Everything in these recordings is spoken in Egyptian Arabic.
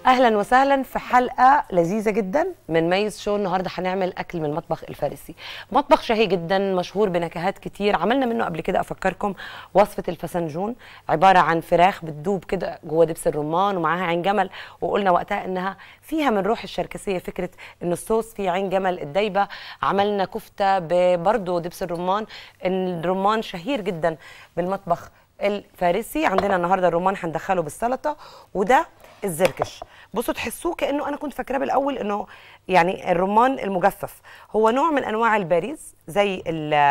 اهلا وسهلا في حلقه لذيذه جدا من ميز شو النهارده هنعمل اكل من المطبخ الفارسي مطبخ شهي جدا مشهور بنكهات كتير عملنا منه قبل كده افكركم وصفه الفسنجون عباره عن فراخ بتدوب كده جوه دبس الرمان ومعاها عين جمل وقلنا وقتها انها فيها من روح الشركسيه فكره ان الصوص فيه عين جمل الدايبه عملنا كفته برضه دبس الرمان الرمان شهير جدا بالمطبخ الفارسي عندنا النهارده الرمان هندخله بالسلطه وده الزركش بصوا تحسوه كانه انا كنت فاكراه بالاول انه يعني الرمان المجفف هو نوع من انواع الباريز زي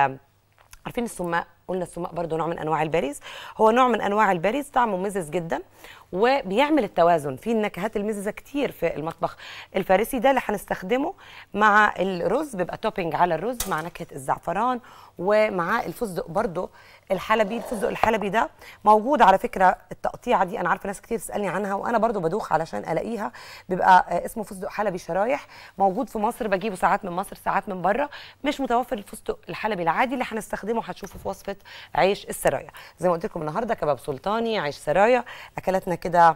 عارفين السماق قلنا السماق برضه نوع من انواع الباريز هو نوع من انواع الباريز طعمه مزز جدا وبيعمل التوازن في النكهات المززه كتير في المطبخ الفارسي ده اللي هنستخدمه مع الرز بيبقى توبينج على الرز مع نكهه الزعفران ومع الفستق برضه الحلبي الفستق الحلبي ده موجود على فكره التقطيعه دي انا عارفه ناس كتير تسالني عنها وانا برضو بدوخ علشان الاقيها بيبقى اسمه فستق حلبي شرايح موجود في مصر بجيبه ساعات من مصر ساعات من بره مش متوفر الفستق الحلبي العادي اللي هنستخدمه هتشوفوا في وصفه عيش السرايا زي ما قلت لكم النهارده كباب سلطاني عيش سرايا اكلاتنا كده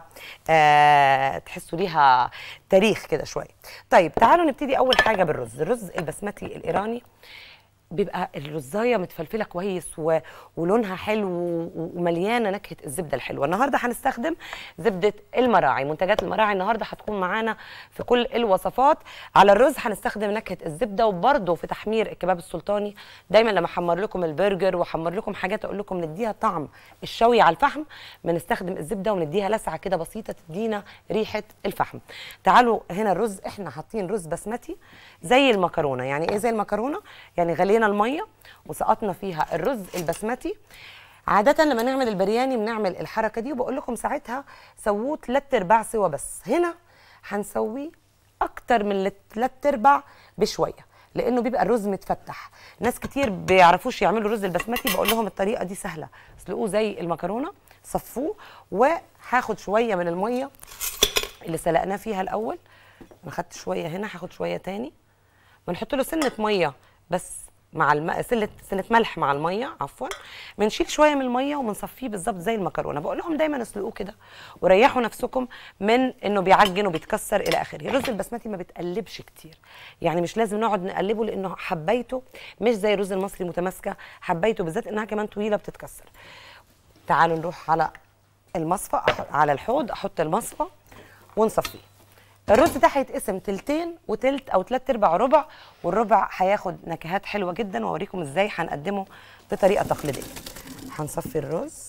آه تحسوا ليها تاريخ كده شويه طيب تعالوا نبتدي اول حاجه بالرز الرز البسمتي الايراني بيبقى الرزايه متفلفله كويس و... ولونها حلو ومليانه نكهه الزبده الحلوه النهارده هنستخدم زبده المراعي منتجات المراعي النهارده هتكون معانا في كل الوصفات على الرز هنستخدم نكهه الزبده وبرده في تحمير الكباب السلطاني دايما لما احمر لكم البرجر واحمر لكم حاجات اقول لكم نديها طعم الشوي على الفحم بنستخدم الزبده ونديها لسعه كده بسيطه تدينا ريحه الفحم تعالوا هنا الرز احنا حاطين رز بسمتي زي المكرونه يعني ايه زي المكرونه يعني غلينا الميه وسقطنا فيها الرز البسمتي عادة لما نعمل البرياني بنعمل الحركة دي وبقول لكم ساعتها سووه تلات ارباع سوا بس هنا هنسويه أكتر من تلات ارباع بشوية لانه بيبقى الرز متفتح ناس كتير بيعرفوش يعملوا رز البسمتي بقول لهم الطريقه دي سهله اسلقوه زي المكرونه صفوه وهاخد شويه من الميه اللي سلقناه فيها الاول انا خدت شويه هنا هاخد شويه تاني بنحط له سنه ميه بس مع الم... سله سنه ملح مع الميه عفوا بنشيل شويه من الميه وبنصفيه بالظبط زي المكرونه بقول لهم دايما اسلقوه كده وريحوا نفسكم من انه بيعجن وبيتكسر الى اخره الرز البسمتي ما بتقلبش كتير يعني مش لازم نقعد نقلبه لانه حبيته مش زي الرز المصري متماسكه حبيته بالذات انها كمان طويله بتتكسر تعالوا نروح على المصفى على الحوض احط المصفى ونصفيه الرز ده هيتقسم تلتين وتلت او تلات ارباع ربع والربع هياخد نكهات حلوه جدا واوريكم ازاي هنقدمه بطريقه تقليديه هنصفي الرز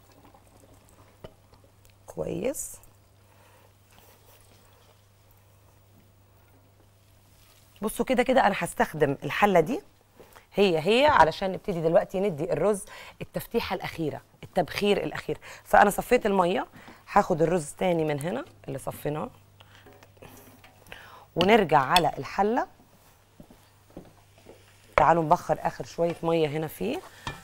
كويس بصوا كده كده انا هستخدم الحله دي هي هي علشان نبتدي دلوقتي ندي الرز التفتيحه الاخيره التبخير الاخير فانا صفيت الميه هاخد الرز تاني من هنا اللي صفيناه ونرجع على الحله تعالوا نبخر اخر شويه ميه هنا فيه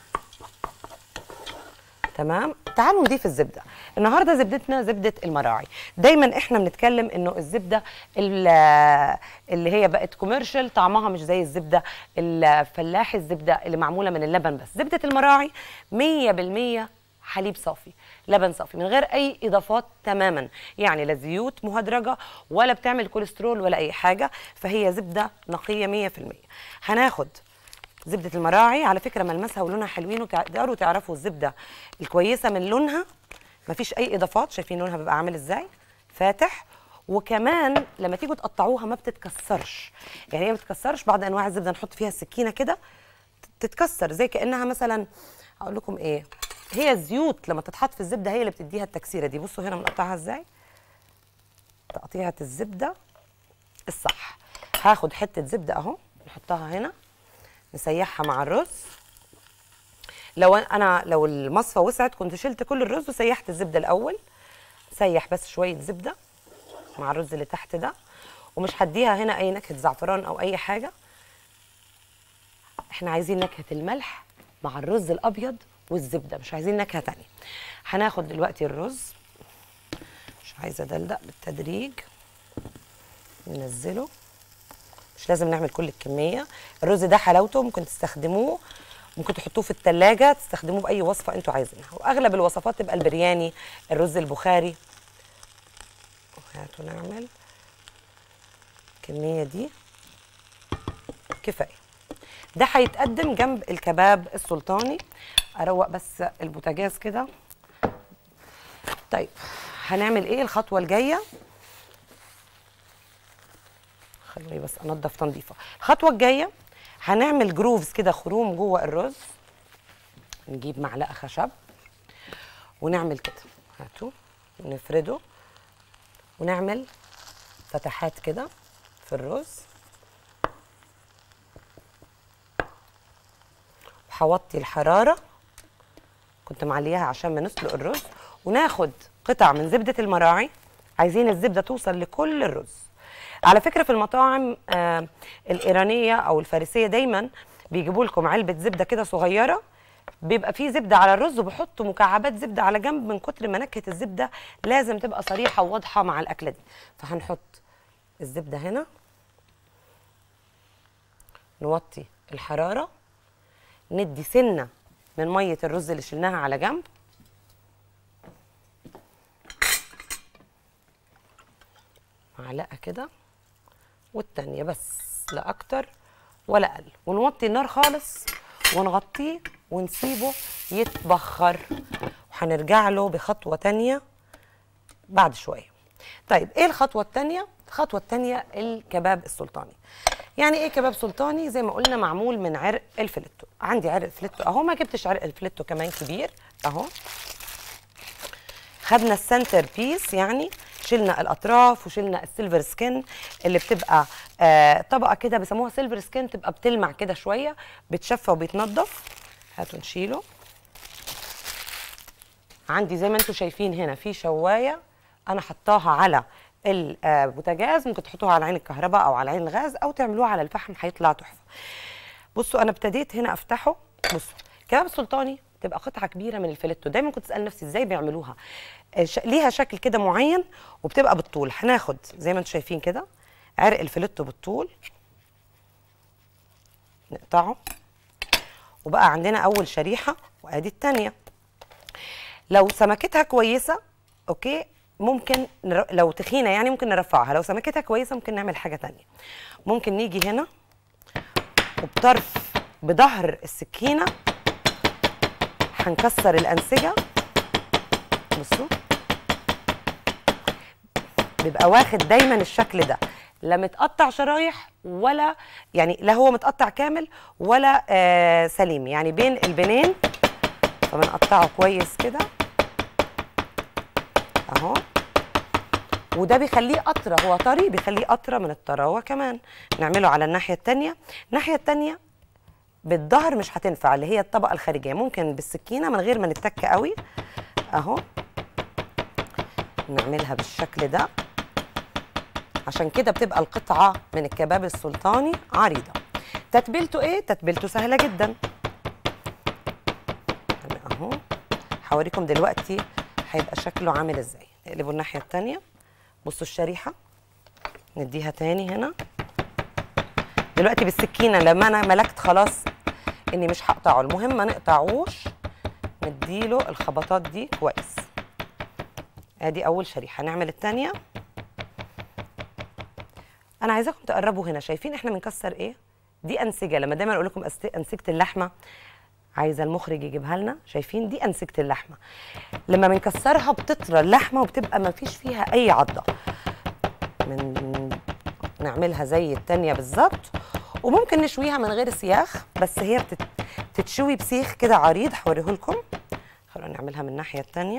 تمام تعالوا نضيف الزبده النهارده زبدتنا زبده المراعي دايما احنا بنتكلم انه الزبده اللي هي بقت كوميرشال طعمها مش زي الزبده الفلاحي الزبده اللي معموله من اللبن بس زبده المراعي 100% حليب صافي لبن صافي من غير اي اضافات تماما يعني لا زيوت مهدرجه ولا بتعمل كوليسترول ولا اي حاجه فهي زبده نقيه 100% هناخد زبده المراعي على فكره ملمسها ولونها حلوين وتقدروا تعرفوا الزبده الكويسه من لونها مفيش اي اضافات شايفين لونها بيبقى عامل ازاي فاتح وكمان لما تيجوا تقطعوها ما بتتكسرش يعني هي ما بتتكسرش بعض انواع الزبده نحط فيها السكينه كده تتكسر زي كانها مثلا هقول لكم ايه هي الزيوت لما تتحط في الزبده هي اللي بتديها التكسيره دي بصوا هنا بنقطعها ازاي تقطيعه الزبده الصح هاخد حته زبده اهو نحطها هنا نسيحها مع الرز لو انا لو المصفى وسعت كنت شلت كل الرز وسيحت الزبده الاول سيح بس شويه زبده مع الرز اللي تحت ده ومش هديها هنا اي نكهه زعفران او اي حاجه احنا عايزين نكهه الملح مع الرز الابيض والزبده مش عايزين نكهه تانية هناخد دلوقتي الرز مش عايزه ادلدق بالتدريج ننزله مش لازم نعمل كل الكميه الرز ده حلاوته ممكن تستخدموه ممكن تحطوه في التلاجة تستخدموه بأي وصفة انتوا عايزينها وأغلب الوصفات تبقى البرياني الرز البخاري هاتوا نعمل الكميه دي كفايه ده هيتقدم جنب الكباب السلطاني اروق بس البوتاجاز كده طيب هنعمل ايه الخطوه الجايه خلوني بس انضف تنظيفه الخطوه الجايه هنعمل جروفز كده خروم جوه الرز نجيب معلقه خشب ونعمل كده هاتوا نفرده ونعمل فتحات كده في الرز وهوطي الحراره كنت معلياها عشان ما نسلق الرز وناخد قطع من زبده المراعي عايزين الزبده توصل لكل الرز على فكره في المطاعم آه الايرانيه او الفارسيه دايما بيجيبوا لكم علبه زبده كده صغيره بيبقى فيه زبده على الرز وبيحطوا مكعبات زبده على جنب من كتر ما نكهه الزبده لازم تبقى صريحه وواضحه مع الاكله دي فهنحط الزبده هنا نوطي الحراره ندي سنه من ميه الرز اللي شلناها على جنب معلقه كده والتانيه بس لا اكتر ولا اقل ونوطي النار خالص ونغطيه ونسيبه يتبخر وهنرجع له بخطوه تانيه بعد شويه طيب ايه الخطوه التانيه الخطوه التانيه الكباب السلطاني يعني ايه كباب سلطاني زي ما قلنا معمول من عرق الفليتو عندي عرق الفليتو اهو ما جبتش عرق الفليتو كمان كبير اهو خدنا السنتر بيس يعني شلنا الاطراف وشلنا السيلفر سكين اللي بتبقى آه طبقه كده بيسموها سيلفر سكين تبقى بتلمع كده شويه بتشفى وبيتنضف هاتوا نشيله عندي زي ما انتم شايفين هنا في شوايه انا حطاها على البوتاجاز ممكن تحطوها على عين الكهرباء او على عين الغاز او تعملوها على الفحم هيطلع تحفه بصوا انا ابتديت هنا افتحه بصوا كباب السلطاني تبقى قطعه كبيره من الفليتو دايما كنت اسال نفسي ازاي بيعملوها ش... ليها شكل كده معين وبتبقى بالطول هناخد زي ما انتم شايفين كده عرق الفليتو بالطول نقطعه وبقى عندنا اول شريحه وادي الثانيه لو سمكتها كويسه اوكي ممكن نر... لو تخينه يعني ممكن نرفعها لو سمكتها كويسه ممكن نعمل حاجه تانية ممكن نيجي هنا وبطرف بظهر السكينه هنكسر الانسجه بصوا بيبقى واخد دايما الشكل ده لا متقطع شرايح ولا يعني لا هو متقطع كامل ولا آه سليم يعني بين البنين فبنقطعه كويس كده اهو وده بيخليه قطره هو طري بيخليه قطره من الطراوه كمان نعمله على الناحيه الثانيه الناحيه الثانيه بالظهر مش هتنفع اللي هي الطبقه الخارجيه ممكن بالسكينه من غير ما نتك قوي اهو نعملها بالشكل ده عشان كده بتبقى القطعه من الكباب السلطاني عريضه تتبيلته ايه تتبيلته سهله جدا اهو هوريكم دلوقتي هيبقى شكله عامل ازاي نقلبه الناحيه الثانيه بصوا الشريحه نديها تاني هنا دلوقتي بالسكينه لما انا ملكت خلاص اني مش هقطعه المهم ما نقطعوش نديله الخبطات دي كويس ادي اول شريحه نعمل الثانيه انا عايزاكم تقربوا هنا شايفين احنا بنكسر ايه دي انسجه لما دايما اقول لكم انسجه اللحمه عايزه المخرج يجيبها لنا شايفين دي انسجه اللحمه لما بنكسرها بتطرى اللحمه وبتبقى ما فيش فيها اي عضه من نعملها زي التانية بالظبط وممكن نشويها من غير سياخ بس هي بتت... بتتشوي بسيخ كده عريض هوريه لكم خلونا نعملها من الناحيه التانية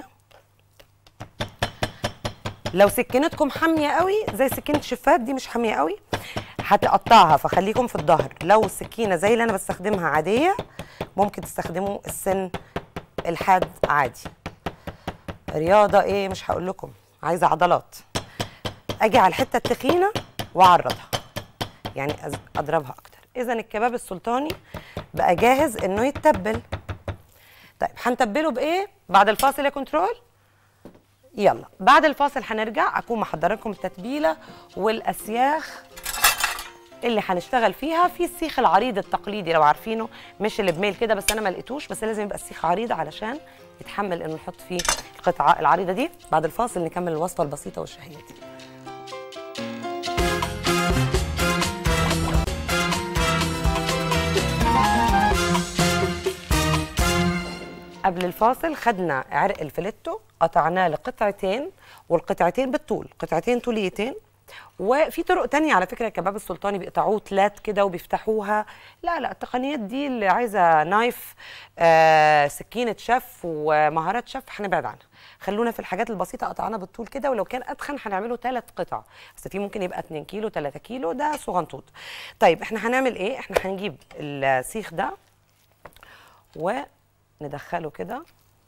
لو سكينتكم حاميه قوي زي سكينه شفات دي مش حاميه قوي هتقطعها فخليكم في الظهر لو السكينه زي اللي انا بستخدمها عاديه ممكن تستخدموا السن الحاد عادي رياضه ايه مش هقول لكم عايزه عضلات اجي على الحته التخينه واعرضها يعني اضربها اكتر اذا الكباب السلطاني بقى جاهز انه يتبل طيب هنتبله بايه بعد الفاصل يا كنترول يلا بعد الفاصل هنرجع اكون محضره لكم التتبيله والاسياخ اللي هنشتغل فيها في السيخ العريض التقليدي لو عارفينه مش اللي بميل كده بس انا ما لقيتوش بس لازم يبقى السيخ عريض علشان يتحمل انه نحط فيه القطعه العريضه دي بعد الفاصل نكمل الوصفه البسيطه والشهيه دي قبل الفاصل خدنا عرق الفليتو قطعناه لقطعتين والقطعتين بالطول قطعتين طوليتين وفي طرق تانية على فكرة الكباب السلطاني بيقطعوه تلات كده وبيفتحوها لا لا التقنيات دي اللي عايزة نايف آه سكينة شيف ومهارات شيف هنبعد عنها خلونا في الحاجات البسيطة قطعنا بالطول كده ولو كان أتخن هنعمله ثلاث قطع بس في ممكن يبقى 2 كيلو 3 كيلو ده صغنطوط طيب احنا هنعمل ايه احنا هنجيب السيخ ده وندخله كده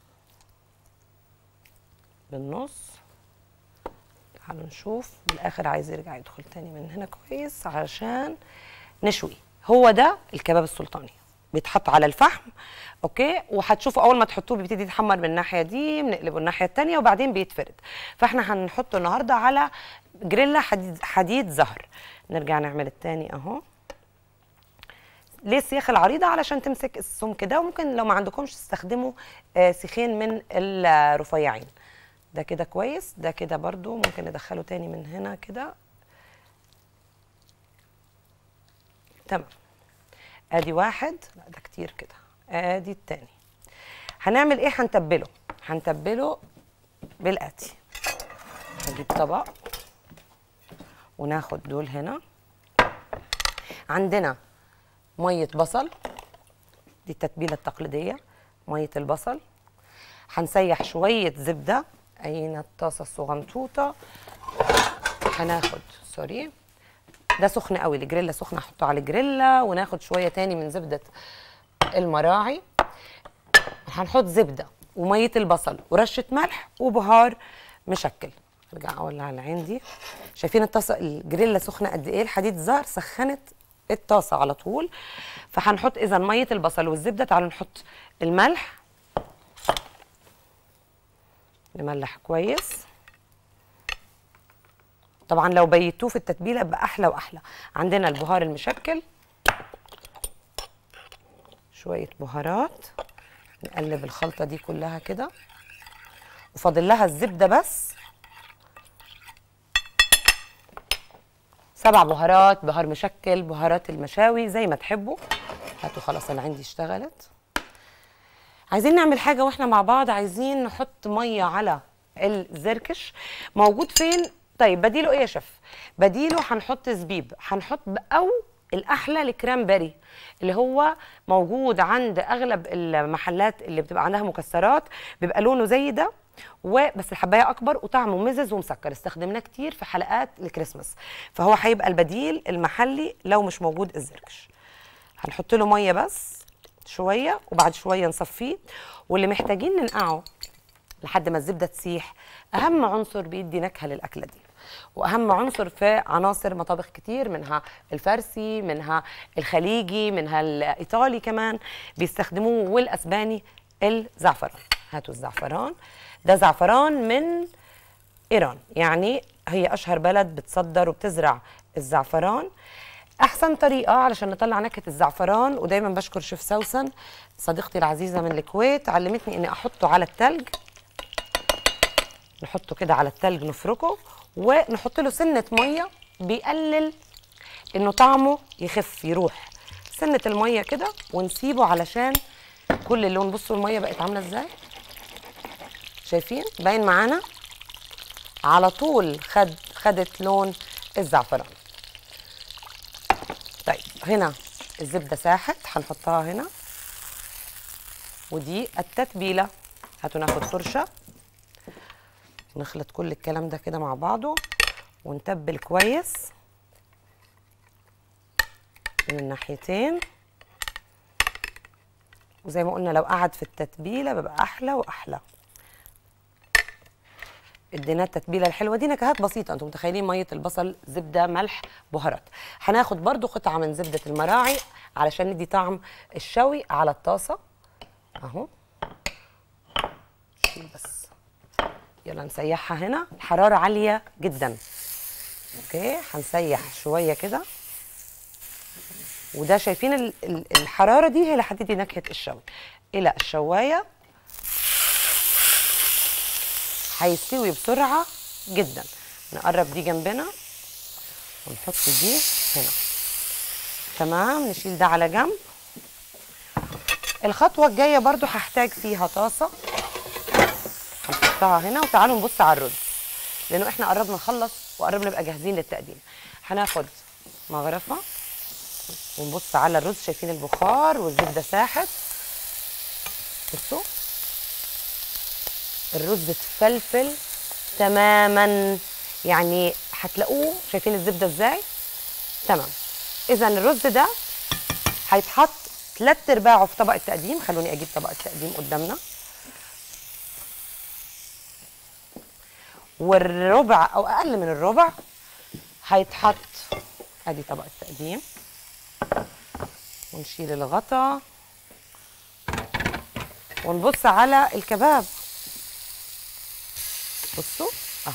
بالنص تعالوا نشوف بالاخر عايز يرجع يدخل تاني من هنا كويس عشان نشوي هو ده الكباب السلطاني بيتحط على الفحم اوكي وهتشوفوا اول ما تحطوه بيبتدي يتحمر من الناحيه دي بنقلبه الناحيه الثانيه وبعدين بيتفرد فاحنا هنحطه النهارده على جريلا حديد, حديد زهر نرجع نعمل الثاني اهو ليه السياخ العريضه علشان تمسك السمك ده وممكن لو ما عندكمش تستخدموا آه سيخين من الرفيعين ده كده كويس ده كده برضو ممكن ندخله تاني من هنا كده تمام ادي واحد لا ده كتير كده ادي التاني هنعمل ايه هنتبله هنتبله بالاتي هجيب طبق وناخد دول هنا عندنا ميه بصل دي التتبيله التقليديه ميه البصل هنسيح شويه زبده اين الطاسه الصغنطوطه هناخد سوري ده سخن قوي الجريلا سخنه احطه على الجريلا وناخد شويه تاني من زبده المراعي هنحط زبده وميه البصل ورشه ملح وبهار مشكل ارجع اولع على العين دي شايفين الطاسه الجريلا سخنه قد ايه الحديد زهر سخنت الطاسه على طول فهنحط اذا ميه البصل والزبده تعالوا نحط الملح نملح كويس طبعا لو بيتوه في التتبيله يبقى احلى واحلى عندنا البهار المشكل شويه بهارات نقلب الخلطه دي كلها كده وفاضل لها الزبده بس سبع بهارات بهار مشكل بهارات المشاوي زي ما تحبوا هاتوا خلاص انا عندي اشتغلت عايزين نعمل حاجه واحنا مع بعض عايزين نحط ميه على الزركش موجود فين طيب بديله ايه يا شيف بديله هنحط زبيب هنحط او الاحلى الكرامبري اللي هو موجود عند اغلب المحلات اللي بتبقى عندها مكسرات بيبقى لونه زي ده وبس الحبايه اكبر وطعمه مزز ومسكر استخدمناه كتير في حلقات الكريسماس فهو هيبقى البديل المحلي لو مش موجود الزركش هنحط له ميه بس شويه وبعد شويه نصفيه واللي محتاجين ننقعه لحد ما الزبده تسيح اهم عنصر بيدي نكهه للاكله دي واهم عنصر في عناصر مطابخ كتير منها الفارسي منها الخليجي منها الايطالي كمان بيستخدموه والاسباني الزعفران هاتوا الزعفران ده زعفران من ايران يعني هي اشهر بلد بتصدر وبتزرع الزعفران احسن طريقه علشان نطلع نكهه الزعفران ودايما بشكر شيف سوسن صديقتي العزيزه من الكويت علمتني اني احطه على التلج نحطه كده على التلج نفركه ونحط له سنه ميه بيقلل انه طعمه يخف يروح سنه الميه كده ونسيبه علشان كل اللون بصوا الميه بقت عامله ازاي شايفين باين معانا على طول خد خدت لون الزعفران طيب هنا الزبده ساحت هنحطها هنا ودي التتبيله هاتوا ناخد فرشه نخلط كل الكلام ده كده مع بعضه ونتبل كويس من الناحيتين وزي ما قلنا لو قعد في التتبيله بيبقى احلى واحلى اديناه التتبيله الحلوه دي نكهات بسيطه انتم متخيلين ميه البصل زبده ملح بهارات هناخد برضو قطعه من زبده المراعي علشان ندي طعم الشوي على الطاسه اهو شيل بس يلا نسيحها هنا الحراره عاليه جدا اوكي هنسيح شويه كده وده شايفين ال- ال- الحراره دي هي اللي هتدي نكهه الشوي الى الشوايه هيستوي بسرعه جدا نقرب دي جنبنا ونحط دي هنا تمام نشيل ده على جنب الخطوه الجايه برضو هحتاج فيها طاسه هنحطها هنا وتعالوا نبص على الرز لانه احنا قربنا نخلص وقربنا نبقى جاهزين للتقديم هناخد مغرفه ونبص على الرز شايفين البخار والزبده ساحت بصوا الرز اتفلفل تماما يعني هتلاقوه شايفين الزبده ازاي تمام اذا الرز ده هيتحط ثلاث ارباعه في طبق التقديم خلوني اجيب طبق التقديم قدامنا والربع او اقل من الربع هيتحط ادي طبق التقديم ونشيل الغطا ونبص على الكباب بصوا اهو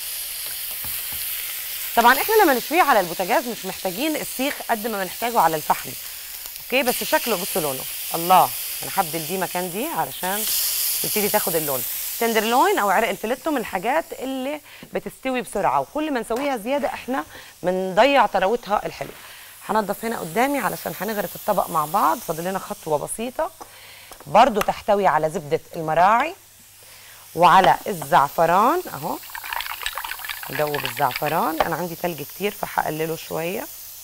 طبعا احنا لما نشويه على البوتاجاز مش محتاجين السيخ قد ما بنحتاجه على الفحم اوكي بس شكله بصوا لونه الله انا هبدل دي مكان دي علشان تبتدي تاخد اللون تندرلوين او عرق الفليتو من الحاجات اللي بتستوي بسرعه وكل ما نسويها زياده احنا بنضيع طراوتها الحلوه هنضف هنا قدامي علشان هنغرف الطبق مع بعض فاضل لنا خطوه بسيطه برضو تحتوي على زبده المراعي وعلى الزعفران اهو ندوب الزعفران انا عندي تلج كتير فهقلله شويه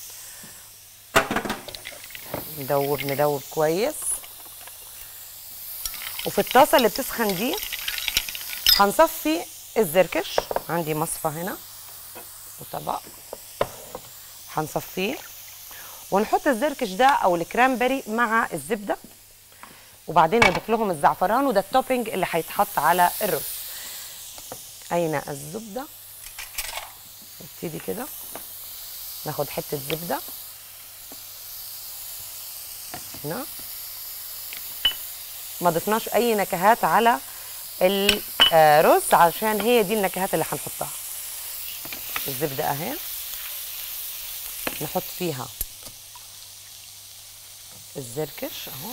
ندوب ندوب كويس وفي الطاسه اللي بتسخن دي هنصفي الزركش عندي مصفى هنا وطبق هنصفيه ونحط الزركش ده او الكرامبري مع الزبده وبعدين نضيف لهم الزعفران وده التوبينج اللي هيتحط على الرز اين الزبده نبتدي كده ناخد حته زبده هنا ما ضفناش اي نكهات على الرز عشان هي دي النكهات اللي هنحطها الزبده اهي نحط فيها الزركش اهو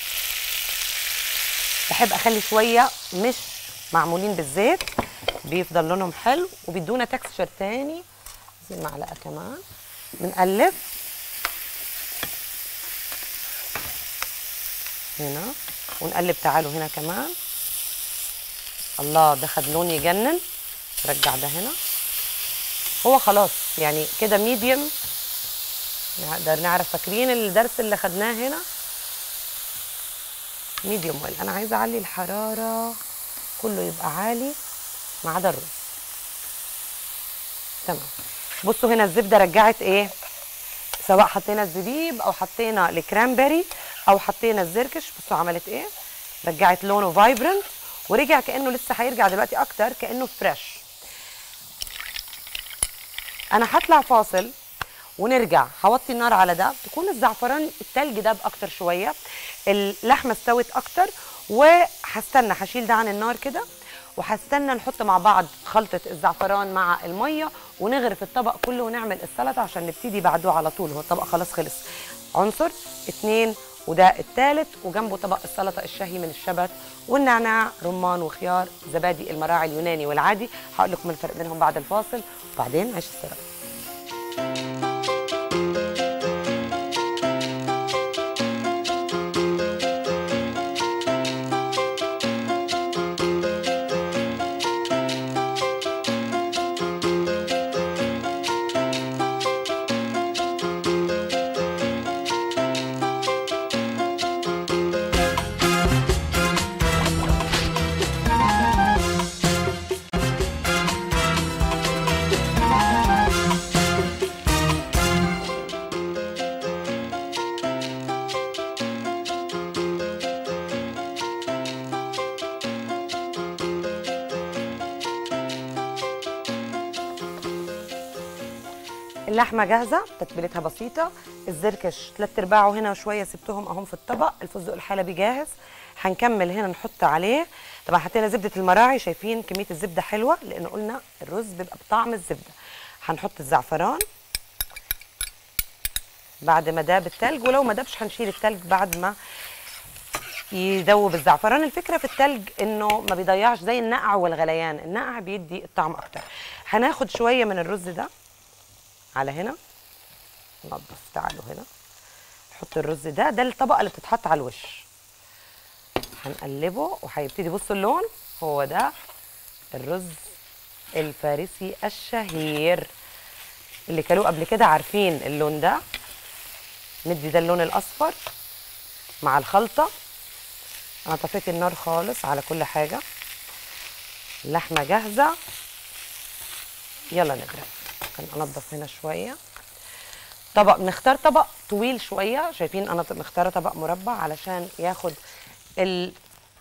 بحب اخلي شويه مش معمولين بالزيت بيفضل لونهم حلو وبيدونا تكستشر تاني زي معلقه كمان بنقلب هنا ونقلب تعالوا هنا كمان الله ده خد لون يجنن رجع ده هنا هو خلاص يعني كده ميديوم نقدر نعرف فاكرين الدرس اللي خدناه هنا ميديوم ويل انا عايزه اعلي الحراره كله يبقى عالي ما عدا الرز تمام بصوا هنا الزبده رجعت ايه سواء حطينا الزبيب او حطينا الكرامبري او حطينا الزركش بصوا عملت ايه رجعت لونه فايبرنت ورجع كانه لسه هيرجع دلوقتي اكتر كانه فريش انا هطلع فاصل ونرجع هوطي النار على ده تكون الزعفران التلج ده باكتر شويه اللحمه استوت اكتر وهستنى هشيل ده عن النار كده وهستنى نحط مع بعض خلطه الزعفران مع الميه ونغرف الطبق كله ونعمل السلطه عشان نبتدي بعده على طول هو الطبق خلاص خلص عنصر اتنين وده الثالث وجنبه طبق السلطه الشهي من الشبت والنعناع رمان وخيار زبادي المراعي اليوناني والعادي هقول لكم الفرق بينهم بعد الفاصل وبعدين عيش السلطه اللحمه جاهزه تتبيلتها بسيطه الزركش ثلاث ارباعه هنا وشويه سبتهم اهم في الطبق الفستق الحلبي جاهز هنكمل هنا نحط عليه طبعا حطينا زبده المراعي شايفين كميه الزبده حلوه لان قلنا الرز بيبقى بطعم الزبده هنحط الزعفران بعد ما داب التلج ولو ما دابش هنشيل التلج بعد ما يدوب الزعفران الفكره في التلج انه ما بيضيعش زي النقع والغليان النقع بيدي الطعم اكتر هناخد شويه من الرز ده على هنا ننضف تعالوا هنا نحط الرز ده ده الطبقه اللي بتتحط على الوش هنقلبه وهيبتدي بصوا اللون هو ده الرز الفارسي الشهير اللي كلوه قبل كده عارفين اللون ده ندي ده اللون الاصفر مع الخلطه انا طفيت النار خالص على كل حاجه اللحمه جاهزه يلا نغرف ممكن انضف هنا شويه طبق بنختار طبق طويل شويه شايفين انا مختاره طبق مربع علشان ياخد الكباب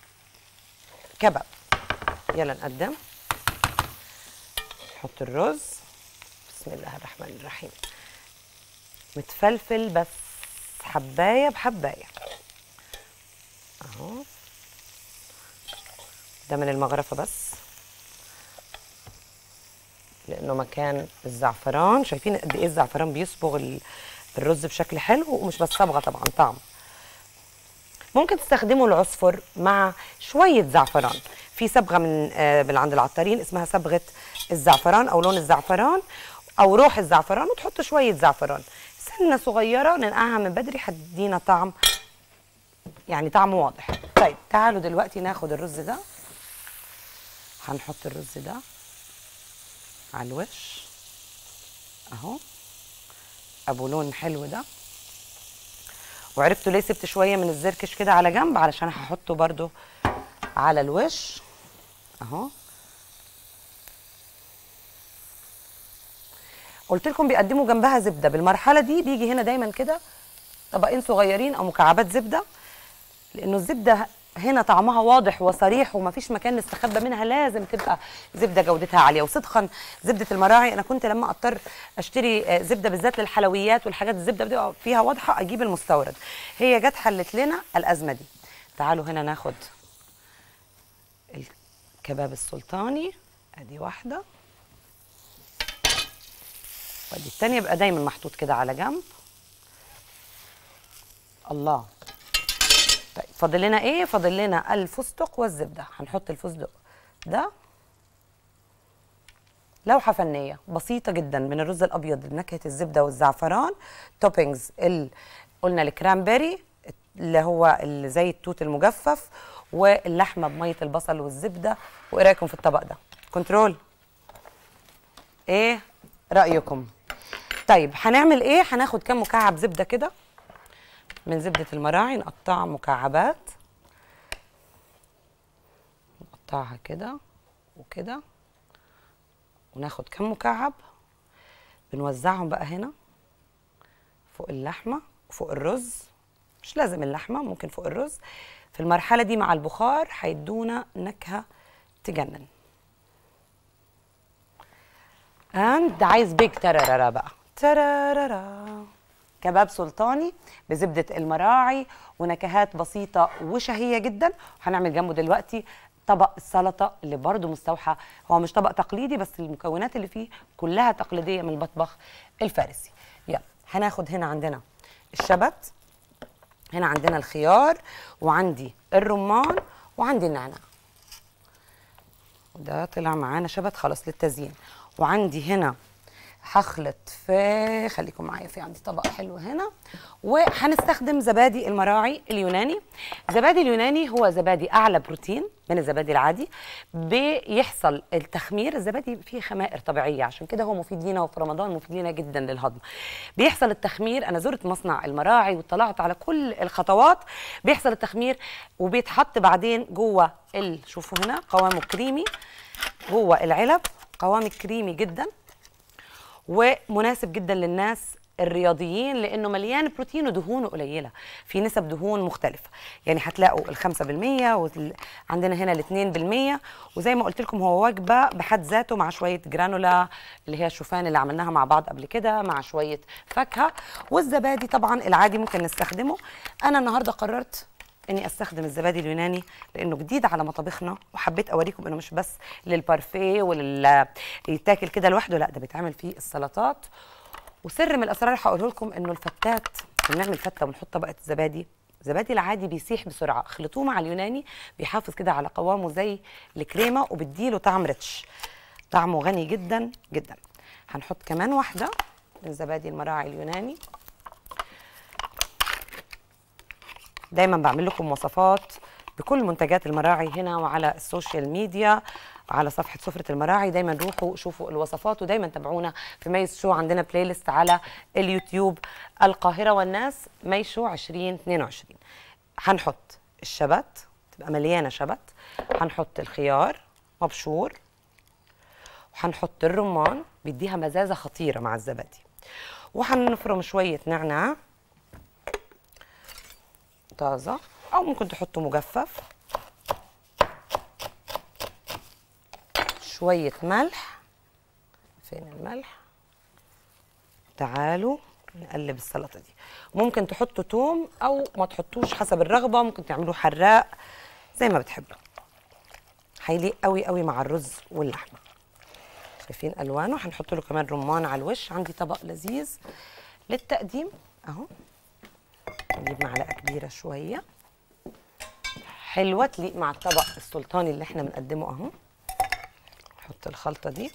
يلا نقدم نحط الرز بسم الله الرحمن الرحيم متفلفل بس حبايه بحبايه اهو ده من المغرفه بس لانه مكان الزعفران شايفين قد ايه الزعفران بيصبغ ال- الرز بشكل حلو ومش بس صبغه طبعا طعم ممكن تستخدموا العصفر مع شويه زعفران في صبغه من آه، من عند العطارين اسمها صبغه الزعفران او لون الزعفران او روح الزعفران وتحطوا شويه زعفران سنه صغيره ننقعها من بدري هتدينا طعم يعني طعم واضح طيب تعالوا دلوقتي ناخد الرز ده هنحط الرز ده على الوش اهو ابو لون حلو ده وعرفتوا ليه سبت شويه من الزركش كده على جنب علشان هحطه برده على الوش اهو قلت لكم بيقدموا جنبها زبده بالمرحله دي بيجي هنا دايما كده طبقين صغيرين او مكعبات زبده لانه الزبده هنا طعمها واضح وصريح ومفيش مكان نستخبى منها لازم تبقى زبده جودتها عاليه وصدقا زبده المراعي انا كنت لما اضطر اشتري آه، زبده بالذات للحلويات والحاجات الزبده بتبقى فيها واضحه اجيب المستورد هي جت حلت لنا الازمه دي تعالوا هنا ناخد الكباب السلطاني ادي واحده وادي التانيه يبقى دايما محطوط كده على جنب الله طيب فاضل لنا ايه فاضل لنا الفستق والزبده هنحط الفستق ده لوحه فنيه بسيطه جدا من الرز الابيض بنكهه الزبده والزعفران توبينجز ال... قلنا الكرامبري اللي هو اللي زي التوت المجفف واللحمه بميه البصل والزبده وايه رايكم في الطبق ده كنترول ايه رايكم طيب هنعمل ايه هناخد كام مكعب زبده كده من زبدة المراعي نقطعها مكعبات نقطعها كده وكده وناخد كم مكعب بنوزعهم بقى هنا فوق اللحمة وفوق الرز مش لازم اللحمة ممكن فوق الرز في المرحلة دي مع البخار هيدونا نكهة تجنن اند عايز بيج ترارارا بقى ترارارا كباب سلطاني بزبدة المراعي ونكهات بسيطة وشهية جدا هنعمل جنبه دلوقتي طبق السلطة اللي برضه مستوحى هو مش طبق تقليدي بس المكونات اللي فيه كلها تقليدية من المطبخ الفارسي يلا هناخد هنا عندنا الشبت هنا عندنا الخيار وعندي الرمان وعندي النعناع وده طلع معانا شبت خلاص للتزيين وعندي هنا هخلط في خليكم معايا في عندي طبق حلو هنا وهنستخدم زبادي المراعي اليوناني زبادي اليوناني هو زبادي اعلى بروتين من الزبادي العادي بيحصل التخمير الزبادي فيه خمائر طبيعيه عشان كده هو مفيد لينا وفي رمضان مفيد لينا جدا للهضم بيحصل التخمير انا زرت مصنع المراعي واطلعت على كل الخطوات بيحصل التخمير وبيتحط بعدين جوه ال شوفوا هنا قوامه كريمي جوه العلب قوام كريمي جدا ومناسب جدا للناس الرياضيين لانه مليان بروتين ودهونه قليله في نسب دهون مختلفه يعني هتلاقوا الخمسة بالمية وعندنا هنا الاتنين بالمية وزي ما قلت لكم هو وجبه بحد ذاته مع شويه جرانولا اللي هي الشوفان اللي عملناها مع بعض قبل كده مع شويه فاكهه والزبادي طبعا العادي ممكن نستخدمه انا النهارده قررت اني استخدم الزبادي اليوناني لانه جديد على مطابخنا وحبيت اوريكم انه مش بس للبارفيه ولل يتاكل كده لوحده لا ده بيتعمل فيه السلطات وسر من الاسرار اللي هقوله لكم انه الفتات بنعمل فته ونحط طبقه زبادي الزبادي العادي بيسيح بسرعه خلطوه مع اليوناني بيحافظ كده على قوامه زي الكريمه وبيديله طعم ريتش طعمه غني جدا جدا هنحط كمان واحده من زبادي المراعي اليوناني دايما بعمل لكم وصفات بكل منتجات المراعي هنا وعلى السوشيال ميديا على صفحة سفرة المراعي دايما روحوا شوفوا الوصفات ودايما تابعونا في ميز شو عندنا بلاي ليست على اليوتيوب القاهرة والناس مي شو 2022 هنحط الشبت تبقى مليانة شبت هنحط الخيار مبشور وهنحط الرمان بيديها مزازة خطيرة مع الزبادي وهنفرم شوية نعناع طازة أو ممكن تحطوا مجفف شوية ملح فين الملح تعالوا نقلب السلطة دي ممكن تحطوا توم أو ما تحطوش حسب الرغبة ممكن تعملوه حراق زي ما بتحبوا هيليق قوي قوي مع الرز واللحمة شايفين ألوانه هنحط له كمان رمان على الوش عندي طبق لذيذ للتقديم أهو نجيب معلقة كبيرة شوية حلوة تليق مع الطبق السلطاني اللي احنا بنقدمه اهو نحط الخلطة دي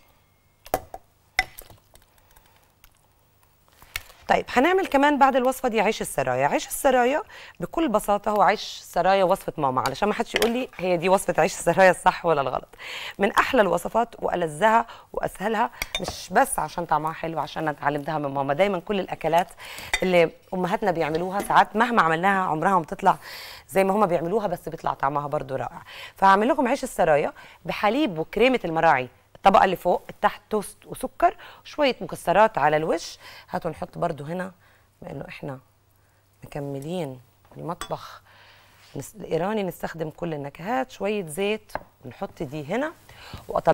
طيب هنعمل كمان بعد الوصفه دي عيش السرايا عيش السرايا بكل بساطه هو عيش سرايا وصفه ماما علشان ما حدش يقول لي هي دي وصفه عيش السرايا الصح ولا الغلط من احلى الوصفات والذها واسهلها مش بس عشان طعمها حلو عشان انا اتعلمتها من ماما دايما كل الاكلات اللي امهاتنا بيعملوها ساعات مهما عملناها عمرها ما بتطلع زي ما هما بيعملوها بس بيطلع طعمها برده رائع فهعمل لكم عيش السرايا بحليب وكريمه المراعي الطبقه اللي فوق تحت توست وسكر وشويه مكسرات على الوش هاتوا نحط برضو هنا بما انه احنا مكملين المطبخ الإيراني نستخدم كل النكهات شوية زيت ونحط دي هنا وأطلع